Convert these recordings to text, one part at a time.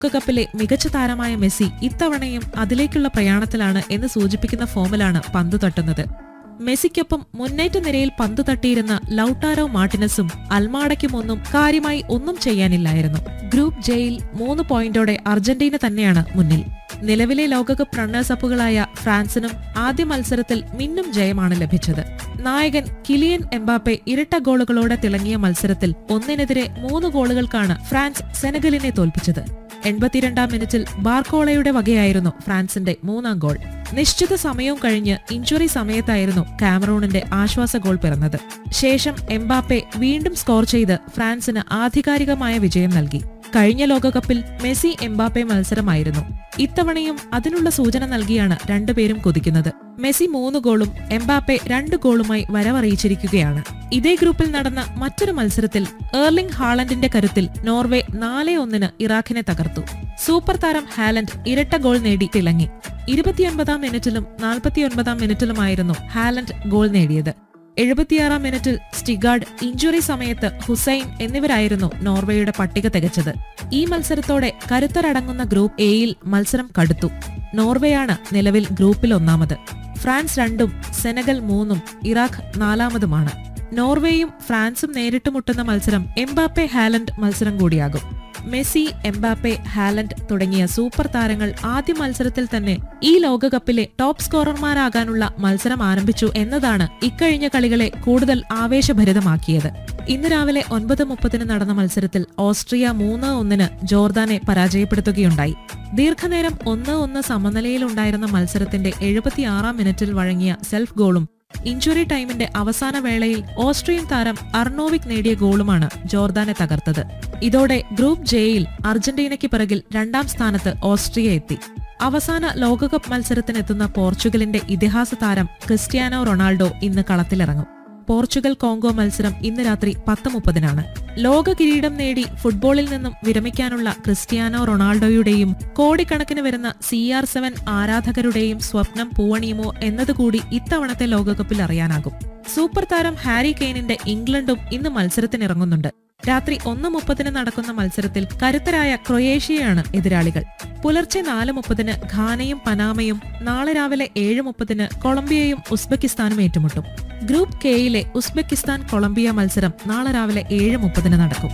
ലോകകപ്പിലെ മികച്ച താരമായ മെസ്സി ഇത്തവണയും അതിലേക്കുള്ള പ്രയാണത്തിലാണ് എന്ന് സൂചിപ്പിക്കുന്ന ഫോമിലാണ് പന്ത് തട്ടുന്നത് മെസ്സിക്കൊപ്പം മുന്നേറ്റ നിരയിൽ പന്ത് തട്ടിയിരുന്ന ലൌട്ടാരോ മാർട്ടിനസും അൽമാഡയ്ക്കുമൊന്നും കാര്യമായി ഒന്നും ചെയ്യാനില്ലായിരുന്നു ഗ്രൂപ്പ് ജെയിൽ മൂന്ന് പോയിന്റോടെ അർജന്റീന തന്നെയാണ് മുന്നിൽ നിലവിലെ ലോകകപ്പ് റണ്ണേഴ്സ് അപ്പുകളായ ഫ്രാൻസിനും ആദ്യ മത്സരത്തിൽ മിന്നും ജയമാണ് ലഭിച്ചത് നായകൻ കിലിയൻ എംബാപ്പെ ഇരട്ട ഗോളുകളോടെ തിളങ്ങിയ മത്സരത്തിൽ ഒന്നിനെതിരെ മൂന്ന് ഗോളുകൾക്കാണ് ഫ്രാൻസ് സെനഗലിനെ തോൽപ്പിച്ചത് എൺപത്തിരണ്ടാം മിനിറ്റിൽ ബാർക്കോളയുടെ വകയായിരുന്നു ഫ്രാൻസിന്റെ മൂന്നാം ഗോൾ നിശ്ചിത സമയവും കഴിഞ്ഞ് ഇഞ്ചുറി സമയത്തായിരുന്നു കാമറൂണിന്റെ ആശ്വാസ ഗോൾ പിറന്നത് ശേഷം എംബാപ്പെ വീണ്ടും സ്കോർ ചെയ്ത് ഫ്രാൻസിന് ആധികാരികമായ വിജയം നൽകി കഴിഞ്ഞ ലോകകപ്പിൽ മെസ്സി എംബാപ്പെ മത്സരമായിരുന്നു ഇത്തവണയും അതിനുള്ള സൂചന നൽകിയാണ് രണ്ടുപേരും കുതിക്കുന്നത് മെസ്സി മൂന്ന് ഗോളും എംബാപ്പെ രണ്ട് ഗോളുമായി വരവറിയിച്ചിരിക്കുകയാണ് ഇതേ ഗ്രൂപ്പിൽ നടന്ന മറ്റൊരു മത്സരത്തിൽ ഏർലിംഗ് ഹാളൻഡിന്റെ കരുത്തിൽ നോർവേ നാല് ഒന്നിന് ഇറാഖിനെ തകർത്തു സൂപ്പർ താരം ഹാലൻഡ് ഇരട്ട ഗോൾ നേടി തിളങ്ങി ഇരുപത്തിയൊൻപതാം മിനിറ്റിലും നാൽപ്പത്തിയൊൻപതാം മിനിറ്റിലുമായിരുന്നു ഹാലൻഡ് ഗോൾ നേടിയത് എഴുപത്തിയാറാം മിനിറ്റിൽ സ്റ്റിഗാർഡ് ഇഞ്ചുറി സമയത്ത് ഹുസൈൻ എന്നിവരായിരുന്നു നോർവേയുടെ പട്ടിക തികച്ചത് ഈ മത്സരത്തോടെ കരുത്തരടങ്ങുന്ന ഗ്രൂപ്പ് എയിൽ മത്സരം കടുത്തു നോർവേയാണ് നിലവിൽ ഗ്രൂപ്പിൽ ഒന്നാമത് ഫ്രാൻസ് രണ്ടും സെനഗൽ മൂന്നും ഇറാഖ് നാലാമതുമാണ് നോർവേയും ഫ്രാൻസും നേരിട്ട് മുട്ടുന്ന മത്സരം എംബാപ്പെ ഹാലൻഡ് മത്സരം കൂടിയാകും മെസ്സി എംബാപ്പെ ഹാലൻഡ് തുടങ്ങിയ സൂപ്പർ താരങ്ങൾ ആദ്യ മത്സരത്തിൽ തന്നെ ഈ ലോകകപ്പിലെ ടോപ്പ് സ്കോറർമാരാകാനുള്ള മത്സരം ആരംഭിച്ചു എന്നതാണ് ഇക്കഴിഞ്ഞ കളികളെ കൂടുതൽ ആവേശഭരിതമാക്കിയത് ഇന്ന് രാവിലെ ഒൻപത് മുപ്പതിന് നടന്ന മത്സരത്തിൽ ഓസ്ട്രിയ മൂന്ന് ഒന്നിന് ജോർദാനെ പരാജയപ്പെടുത്തുകയുണ്ടായി ദീർഘനേരം ഒന്ന് ഒന്ന് സമനിലയിലുണ്ടായിരുന്ന മത്സരത്തിന്റെ എഴുപത്തിയാറാം മിനിറ്റിൽ വഴങ്ങിയ സെൽഫ് ഗോളും ഇഞ്ചുറി ടൈമിന്റെ അവസാന വേളയിൽ ഓസ്ട്രിയൻ താരം അർണോവിക് നേടിയ ഗോളുമാണ് ജോർദാനെ തകർത്തത് ഇതോടെ ഗ്രൂപ്പ് ജെയിൽ അർജന്റീനയ്ക്ക് പിറകിൽ രണ്ടാം സ്ഥാനത്ത് ഓസ്ട്രിയ എത്തി അവസാന ലോകകപ്പ് മത്സരത്തിനെത്തുന്ന പോർച്ചുഗലിന്റെ ഇതിഹാസ താരം ക്രിസ്ത്യാനോ റൊണാൾഡോ ഇന്ന് കളത്തിലിറങ്ങും പോർച്ചുഗൽ കോങ്കോ മത്സരം ഇന്ന് രാത്രി പത്ത് മുപ്പതിനാണ് ലോക കിരീടം നേടി ഫുട്ബോളിൽ നിന്നും വിരമിക്കാനുള്ള ക്രിസ്ത്യാനോ റൊണാൾഡോയുടെയും കോടിക്കണക്കിന് വരുന്ന സി ആർ സെവൻ ആരാധകരുടെയും സ്വപ്നം പൂവണിയുമോ എന്നതുകൂടി ഇത്തവണത്തെ ലോകകപ്പിൽ അറിയാനാകും സൂപ്പർ താരം ഹാരി കെയ്നിന്റെ ഇംഗ്ലണ്ടും ഇന്ന് മത്സരത്തിനിറങ്ങുന്നുണ്ട് രാത്രി ഒന്ന് മുപ്പതിന് നടക്കുന്ന മത്സരത്തിൽ കരുത്തരായ ക്രൊയേഷ്യയാണ് എതിരാളികൾ പുലർച്ചെ നാല് മുപ്പതിന് ഘാനയും പനാമയും നാളെ രാവിലെ ഏഴ് മുപ്പതിന് കൊളംബിയയും ഉസ്ബെക്കിസ്ഥാനും ഏറ്റുമുട്ടും ഗ്രൂപ്പ് കെയിലെ ഉസ്ബെക്കിസ്ഥാൻ കൊളംബിയ മത്സരം നാളെ രാവിലെ ഏഴ് മുപ്പതിന് നടക്കും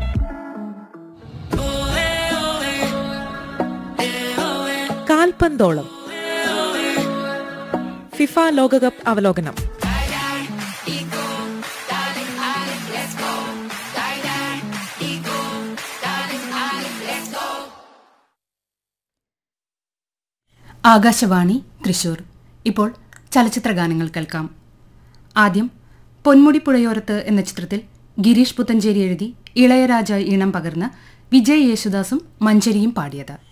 കാൽപന്തോളം ഫിഫ ലോകകപ്പ് അവലോകനം ആകാശവാണി തൃശൂർ ഇപ്പോൾ ചലച്ചിത്ര ഗാനങ്ങൾ കേൾക്കാം ആദ്യം പൊന്മുടി പുഴയോരത്ത് എന്ന ചിത്രത്തിൽ ഗിരീഷ് പുത്തഞ്ചേരി എഴുതി ഇളയരാജ ഈണം പകർന്ന് വിജയ് യേശുദാസും മഞ്ചരിയും പാടിയത്